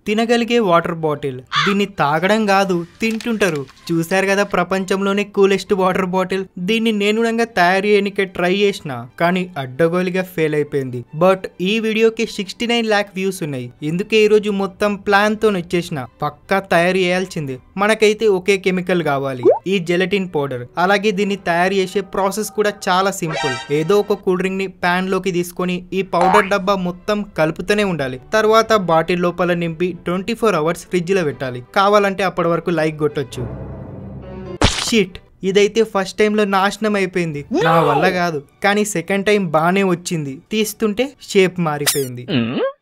తినగలిగే water bottle దీన్ని తాగడం కాదు తింటుంటారు చూశారు కదా ప్రపంచంలోనే కూలెస్ట్ వాటర్ బాటిల్ దీన్ని నేను కూడా తయారు చేయడానికి ట్రై చేసిన కానీ అడ్డగోలుగా ఫెయిల్ అయిపోయింది బట్ ఈ వీడియోకి సిక్స్టీ నైన్ ల్యాక్ వ్యూస్ ఉన్నాయి ఎందుకే ఈ రోజు మొత్తం ప్లాన్ తో వచ్చేసిన పక్కా తయారు చేయాల్సిందే మనకైతే ఒకే కెమికల్ కావాలి ఈ జెలటిన్ పౌడర్ అలాగే దీన్ని తయారు చేసే ప్రాసెస్ కూడా చాలా సింపుల్ ఏదో ఒక కూల్ డ్రింక్ ని ప్యాన్ లోకి తీసుకొని ఈ పౌడర్ డబ్బా మొత్తం కలుపుతూనే ఉండాలి తర్వాత బాటిల్ లోపల నింపి ట్వంటీ ఫోర్ అవర్స్ ఫ్రిడ్జ్ లో పెట్టాలి కావాలంటే అప్పటి వరకు లైక్ కొట్టొచ్చు షిట్ ఇదైతే ఫస్ట్ టైంలో నాశనం అయిపోయింది నా వల్ల కాదు కానీ సెకండ్ టైం బాగానే వచ్చింది తీస్తుంటే షేప్ మారిపోయింది